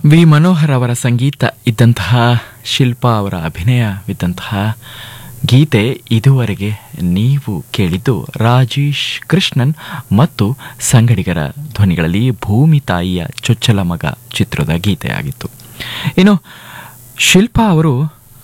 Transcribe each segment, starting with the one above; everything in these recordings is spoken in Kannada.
ವಿ ಮನೋಹರ್ ಅವರ ಸಂಗೀತ ಇದ್ದಂತಹ ಶಿಲ್ಪಾ ಅವರ ಅಭಿನಯವಿದ್ದಂತಹ ಗೀತೆ ಇದುವರೆಗೆ ನೀವು ಕೇಳಿದ್ದು ರಾಜೇಶ್ ಕೃಷ್ಣನ್ ಮತ್ತು ಸಂಗಡಿಗರ ಧ್ವನಿಗಳಲ್ಲಿ ಭೂಮಿ ತಾಯಿಯ ಚೊಚ್ಚಲ ಮಗ ಚಿತ್ರದ ಗೀತೆಯಾಗಿತ್ತು ಇನ್ನು ಶಿಲ್ಪಾ ಅವರು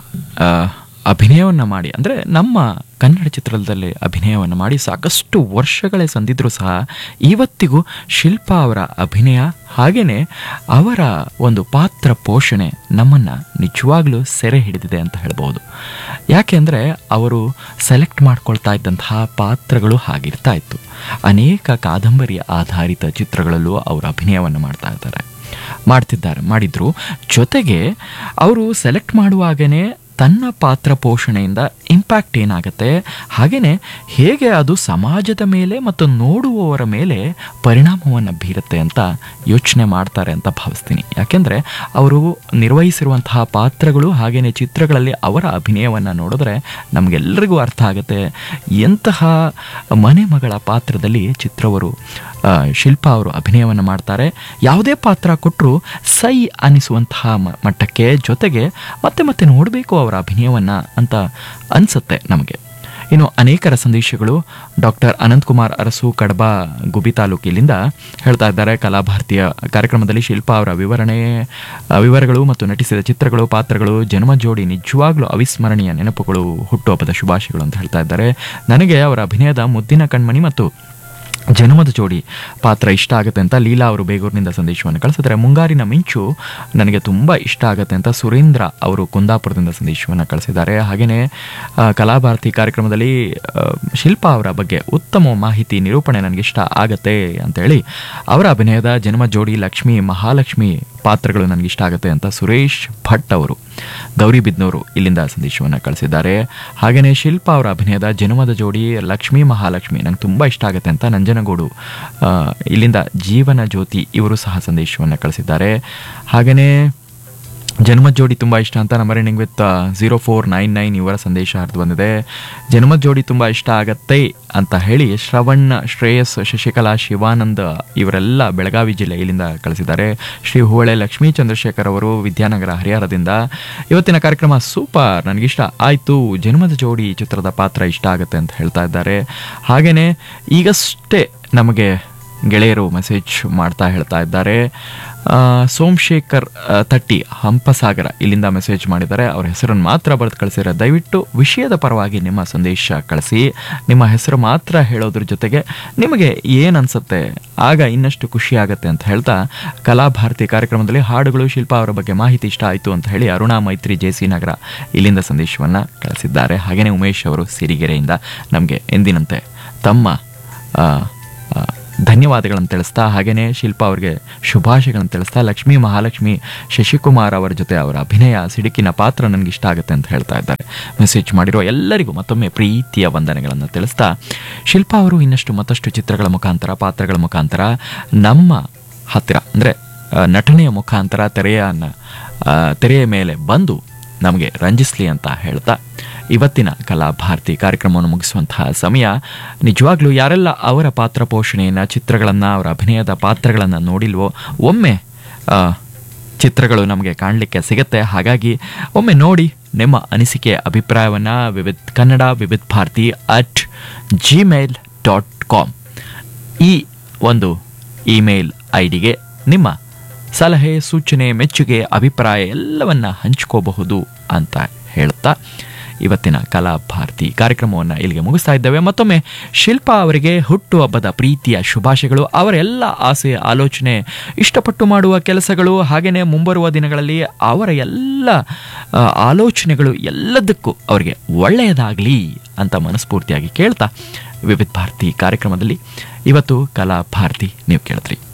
ಆ, ಅಭಿನಯವನ್ನು ಮಾಡಿ ಅಂದರೆ ನಮ್ಮ ಕನ್ನಡ ಚಿತ್ರದಲ್ಲಿ ಅಭಿನಯವನ್ನು ಮಾಡಿ ಸಾಕಷ್ಟು ವರ್ಷಗಳೇ ಸಂದಿದ್ರು ಸಹ ಇವತ್ತಿಗೂ ಶಿಲ್ಪಾ ಅವರ ಅಭಿನಯ ಹಾಗೆಯೇ ಅವರ ಒಂದು ಪಾತ್ರ ಪೋಷಣೆ ನಮ್ಮನ್ನು ನಿಜವಾಗ್ಲೂ ಸೆರೆ ಹಿಡಿದಿದೆ ಅಂತ ಹೇಳ್ಬೋದು ಯಾಕೆಂದರೆ ಅವರು ಸೆಲೆಕ್ಟ್ ಮಾಡ್ಕೊಳ್ತಾ ಇದ್ದಂತಹ ಪಾತ್ರಗಳು ಹಾಗಿರ್ತಾ ಇತ್ತು ಅನೇಕ ಕಾದಂಬರಿ ಆಧಾರಿತ ಚಿತ್ರಗಳಲ್ಲೂ ಅವರು ಅಭಿನಯವನ್ನು ಮಾಡ್ತಾ ಇದ್ದಾರೆ ಮಾಡ್ತಿದ್ದಾರೆ ಮಾಡಿದ್ರು ಜೊತೆಗೆ ಅವರು ಸೆಲೆಕ್ಟ್ ಮಾಡುವಾಗನೇ ತನ್ನ ಪಾತ್ರ ಪೋಷಣೆಯಿಂದ ಇಂಪ್ಯಾಕ್ಟ್ ಏನಾಗುತ್ತೆ ಹಾಗೆಯೇ ಹೇಗೆ ಅದು ಸಮಾಜದ ಮೇಲೆ ಮತ್ತು ನೋಡುವವರ ಮೇಲೆ ಪರಿಣಾಮವನ್ನು ಬೀರುತ್ತೆ ಅಂತ ಯೋಚನೆ ಮಾಡ್ತಾರೆ ಅಂತ ಭಾವಿಸ್ತೀನಿ ಯಾಕೆಂದರೆ ಅವರು ನಿರ್ವಹಿಸಿರುವಂತಹ ಪಾತ್ರಗಳು ಹಾಗೆಯೇ ಚಿತ್ರಗಳಲ್ಲಿ ಅವರ ಅಭಿನಯವನ್ನು ನೋಡಿದ್ರೆ ನಮಗೆಲ್ಲರಿಗೂ ಅರ್ಥ ಆಗುತ್ತೆ ಎಂತಹ ಮನೆ ಮಗಳ ಪಾತ್ರದಲ್ಲಿ ಚಿತ್ರವರು ಆ, ಶಿಲ್ಪಾ ಅವರು ಅಭಿನಯವನ್ನು ಮಾಡ್ತಾರೆ ಯಾವುದೇ ಪಾತ್ರ ಕೊಟ್ಟರು ಸೈ ಅನಿಸುವಂತಹ ಮ- ಮಟ್ಟಕ್ಕೆ ಜೊತೆಗೆ ಮತ್ತೆ ಮತ್ತೆ ನೋಡಬೇಕು ಅವರ ಅಭಿನಯವನ್ನು ಅಂತ ಅನಿಸುತ್ತೆ ನಮಗೆ ಇನ್ನು ಅನೇಕರ ಸಂದೇಶಗಳು ಡಾಕ್ಟರ್ ಅನಂತಕುಮಾರ್ ಅರಸು ಕಡಬ ಗುಬಿ ತಾಲೂಕಿನಿಂದ ಹೇಳ್ತಾ ಇದ್ದಾರೆ ಕಲಾಭಾರತಿಯ ಕಾರ್ಯಕ್ರಮದಲ್ಲಿ ಶಿಲ್ಪಾ ಅವರ ವಿವರಣೆ ಆ, ವಿವರಗಳು ಮತ್ತು ನಟಿಸಿದ ಚಿತ್ರಗಳು ಪಾತ್ರಗಳು ಜನ್ಮ ಜೋಡಿ ನಿಜವಾಗ್ಲೂ ಅವಿಸ್ಮರಣೀಯ ನೆನಪುಗಳು ಹುಟ್ಟುಹಬ್ಬದ ಶುಭಾಶಯಗಳು ಅಂತ ಹೇಳ್ತಾ ಇದ್ದಾರೆ ನನಗೆ ಅವರ ಅಭಿನಯದ ಮುದ್ದಿನ ಕಣ್ಮಣಿ ಮತ್ತು ಜನ್ಮದ ಜೋಡಿ ಪಾತ್ರ ಇಷ್ಟ ಆಗುತ್ತೆ ಅಂತ ಲೀಲಾ ಅವರು ಬೇಗೂರಿನಿಂದ ಸಂದೇಶವನ್ನು ಕಳಿಸಿದ್ರೆ ಮುಂಗಾರಿನ ಮಿಂಚು ನನಗೆ ತುಂಬ ಇಷ್ಟ ಆಗುತ್ತೆ ಅಂತ ಸುರೇಂದ್ರ ಅವರು ಕುಂದಾಪುರದಿಂದ ಸಂದೇಶವನ್ನು ಕಳಿಸಿದ್ದಾರೆ ಹಾಗೆಯೇ ಆ, ಕಲಾಭಾರತಿ ಕಾರ್ಯಕ್ರಮದಲ್ಲಿ ಆ, ಶಿಲ್ಪಾ ಅವರ ಬಗ್ಗೆ ಉತ್ತಮ ಮಾಹಿತಿ ನಿರೂಪಣೆ ನನಗೆ ಇಷ್ಟ ಆಗತ್ತೆ ಅಂತೇಳಿ ಅವರ ಅಭಿನಯದ ಜನ್ಮ ಜೋಡಿ ಲಕ್ಷ್ಮಿ ಮಹಾಲಕ್ಷ್ಮಿ ಪಾತ್ರಗಳು ನನಗೆ ಇಷ್ಟ ಆಗುತ್ತೆ ಅಂತ ಸುರೇಶ್ ಭಟ್ ಅವರು ಗೌರಿಬಿದ್ನೂರು ಇಲ್ಲಿಂದ ಸಂದೇಶವನ್ನು ಕಳಿಸಿದ್ದಾರೆ ಹಾಗೆಯೇ ಶಿಲ್ಪಾ ಅವರ ಅಭಿನಯದ ಜನ್ಮದ ಜೋಡಿ ಲಕ್ಷ್ಮೀ ಮಹಾಲಕ್ಷ್ಮಿ ನಂಗೆ ತುಂಬ ಇಷ್ಟ ಆಗುತ್ತೆ ಅಂತ ನಂಜನಗೂಡು ಆ, ಇಲ್ಲಿಂದ ಜೀವನ ಜ್ಯೋತಿ ಇವರು ಸಹ ಸಂದೇಶವನ್ನು ಕಳಿಸಿದ್ದಾರೆ ಹಾಗೆಯೇ ಜನ್ಮದ ಜೋಡಿ ತುಂಬ ಇಷ್ಟ ಅಂತ number ending with zero four nine nine ಇವರ ಸಂದೇಶ ಹರಿದು ಬಂದಿದೆ ಜನ್ಮದ ಜೋಡಿ ತುಂಬ ಇಷ್ಟ ಆಗತ್ತೆ ಅಂತ ಹೇಳಿ ಶ್ರವಣ್ ಶ್ರೇಯಸ್ ಶಶಿಕಲಾ ಶಿವಾನಂದ್ ಇವರೆಲ್ಲ ಬೆಳಗಾವಿ ಜಿಲ್ಲೆ ಇಲ್ಲಿಂದ ಕಳಿಸಿದ್ದಾರೆ ಶ್ರೀ ಹೂಳೆ ಲಕ್ಷ್ಮೀ ಚಂದ್ರಶೇಖರ್ ಅವರು ವಿದ್ಯಾನಗರ ಹರಿಹರದಿಂದ ಇವತ್ತಿನ ಕಾರ್ಯಕ್ರಮ ಸೂಪರ್ ನನಗಿಷ್ಟ ಆಯಿತು ಜನ್ಮದ ಜೋಡಿ ಚಿತ್ರದ ಪಾತ್ರ ಇಷ್ಟ ಆಗುತ್ತೆ ಅಂತ ಹೇಳ್ತಾ ಇದ್ದಾರೆ ಹಾಗೆಯೇ ಈಗಷ್ಟೇ ನಮಗೆ ಗೆಳೆಯರು ಮೆಸೇಜ್ ಮಾಡ್ತಾ ಹೇಳ್ತಾ ಇದ್ದಾರೆ ಆ, ಸೋಮಶೇಖರ್ ಆ, ತಟ್ಟಿ ಹಂಪಸಾಗರ ಇಲ್ಲಿಂದ ಮೆಸೇಜ್ ಮಾಡಿದ್ದಾರೆ ಅವ್ರ ಹೆಸರನ್ನು ಮಾತ್ರ ಬರೆದು ಕಳಿಸಿದ್ರೆ ದಯವಿಟ್ಟು ವಿಷಯದ ಪರವಾಗಿ ನಿಮ್ಮ ಸಂದೇಶ ಕಳಿಸಿ ನಿಮ್ಮ ಹೆಸರು ಮಾತ್ರ ಹೇಳೋದ್ರ ಜೊತೆಗೆ ನಿಮಗೆ ಏನು ಅನ್ಸುತ್ತೆ ಆಗ ಇನ್ನಷ್ಟು ಖುಷಿ ಆಗುತ್ತೆ ಅಂತ ಹೇಳ್ತಾ ಕಲಾಭಾರತಿ ಕಾರ್ಯಕ್ರಮದಲ್ಲಿ ಹಾಡುಗಳು ಶಿಲ್ಪ ಅವರ ಬಗ್ಗೆ ಮಾಹಿತಿ ಇಷ್ಟ ಆಯಿತು ಅಂತ ಹೇಳಿ ಅರುಣಾ ಮೈತ್ರಿ ಜೆ ಸಿ ನಗರ ಇಲ್ಲಿಂದ ಸಂದೇಶವನ್ನು ಕಳಿಸಿದ್ದಾರೆ ಹಾಗೆಯೇ ಉಮೇಶ್ ಅವರು ಸಿರಿಗೆರೆಯಿಂದ ನಮಗೆ ಎಂದಿನಂತೆ ತಮ್ಮ ಆ, ಆ, ಧನ್ಯವಾದಗಳನ್ನು ತಿಳಿಸ್ತಾ ಹಾಗೆಯೇ ಶಿಲ್ಪಾ ಅವರಿಗೆ ಶುಭಾಶಯಗಳನ್ನು ತಿಳಿಸ್ತಾ ಲಕ್ಷ್ಮೀ ಮಹಾಲಕ್ಷ್ಮಿ ಶಶಿಕುಮಾರ್ ಅವರ ಜೊತೆ ಅವರ ಅಭಿನಯ ಸಿಡುಕಿನ ಪಾತ್ರ ನನಗೆ ಇಷ್ಟ ಆಗುತ್ತೆ ಅಂತ ಹೇಳ್ತಾ ಇದ್ದಾರೆ ಮೆಸೇಜ್ ಮಾಡಿರೋ ಎಲ್ಲರಿಗೂ ಮತ್ತೊಮ್ಮೆ ಪ್ರೀತಿಯ ವಂದನೆಗಳನ್ನು ತಿಳಿಸ್ತಾ ಶಿಲ್ಪಾ ಅವರು ಇನ್ನಷ್ಟು ಮತ್ತಷ್ಟು ಚಿತ್ರಗಳ ಮುಖಾಂತರ ಪಾತ್ರಗಳ ಮುಖಾಂತರ ನಮ್ಮ ಹತ್ತಿರ ಅಂದರೆ ನಟನೆಯ ಮುಖಾಂತರ ತೆರೆಯನ್ನ ಆ, ತೆರೆಯ ಮೇಲೆ ಬಂದು ನಮಗೆ ರಂಜಿಸ್ಲಿ ಅಂತ ಹೇಳ್ತಾ ಇವತ್ತಿನ ಕಲಾ ಭಾರತಿ ಕಾರ್ಯಕ್ರಮವನ್ನು ಮುಗಿಸುವಂತಹ ಸಮಯ ನಿಜವಾಗ್ಲೂ ಯಾರೆಲ್ಲ ಅವರ ಪಾತ್ರ ಪೋಷಣೆಯನ್ನು ಚಿತ್ರಗಳನ್ನು ಅವರ ಅಭಿನಯದ ಪಾತ್ರಗಳನ್ನು ನೋಡಿಲ್ವೋ ಒಮ್ಮೆ ಆ, ಚಿತ್ರಗಳು ನಮಗೆ ಕಾಣಲಿಕ್ಕೆ ಸಿಗುತ್ತೆ ಹಾಗಾಗಿ ಒಮ್ಮೆ ನೋಡಿ ನಿಮ್ಮ ಅನಿಸಿಕೆ ಅಭಿಪ್ರಾಯವನ್ನು Vividh Kannada Vividh Bharati at Gmail dot com ಈ ಒಂದು ಇಮೇಲ್ ಐ ಡಿಗೆ ನಿಮ್ಮ ಸಲಹೆ ಸೂಚನೆ ಮೆಚ್ಚುಗೆ ಅಭಿಪ್ರಾಯ ಎಲ್ಲವನ್ನ ಹಂಚ್ಕೋಬಹುದು ಅಂತ ಹೇಳ್ತಾ ಇವತ್ತಿನ ಕಲಾ ಭಾರತಿ ಕಾರ್ಯಕ್ರಮವನ್ನು ಇಲ್ಲಿಗೆ ಮುಗಿಸ್ತಾ ಇದ್ದೇವೆ ಮತ್ತೊಮ್ಮೆ ಶಿಲ್ಪಾ ಅವರಿಗೆ ಹುಟ್ಟುಹಬ್ಬದ ಪ್ರೀತಿಯ ಶುಭಾಶಯಗಳು ಅವರ ಎಲ್ಲ ಆಸೆ ಆಲೋಚನೆ ಇಷ್ಟಪಟ್ಟು ಮಾಡುವ ಕೆಲಸಗಳು ಹಾಗೆಯೇ ಮುಂಬರುವ ದಿನಗಳಲ್ಲಿ ಅವರ ಎಲ್ಲ ಆ, ಆಲೋಚನೆಗಳು ಎಲ್ಲದಕ್ಕೂ ಅವರಿಗೆ ಒಳ್ಳೆಯದಾಗಲಿ ಅಂತ ಮನಸ್ಫೂರ್ತಿಯಾಗಿ ಕೇಳ್ತಾ ವಿವಿಧ ಭಾರತಿ ಕಾರ್ಯಕ್ರಮದಲ್ಲಿ ಇವತ್ತು ಕಲಾ ಭಾರತಿ ನೀವು ಕೇಳಿದ್ರಿ